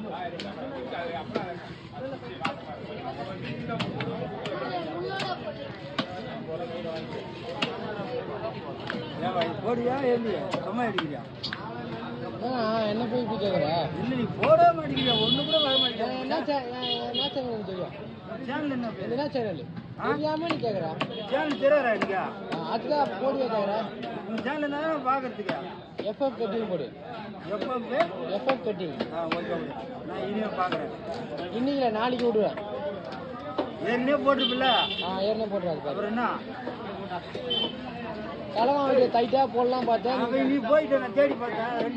போடியா இல்லையா சும்மா அடிக்கிறியா என்ன போய் இப்படி கேட்குற இல்லை நீ போடவே மாட்டேங்கிறியா ஒண்ணு கூட வர என்ன மாட்டேங்கிறியா சே- என்ன சேனல் எனக்கு தெரியும் சேனல் என்ன பேரு என்ன சேனல் ஆ? தெரியாம நீ கேட்குற சேனல் தெரியாதா எனக்கு அதுதான் போடியா கேட்குற உன் சேனல் தானே பார்க்கறதுக்கு எஃப்எஃப் கட்டிங் போடு எப்போ எஃப்எஃப் கட்டிங் ஆ ஓகே ஓகே நான் இனிமே பார்க்குறேன் இன்னைக்கு இல்லை நாளைக்கு விடுவேன் ஏற்கனவே போட்டிருப்பில்ல ஆ ஏற்கனவே போட்டுறாது பாரு அப்புறம் என்ன தலைவன் டைட்டாக போடலாம் பார்த்தேன் அவன் நீ போயிட்டு நான் தேடி பார்த்தேன் ரெண்டு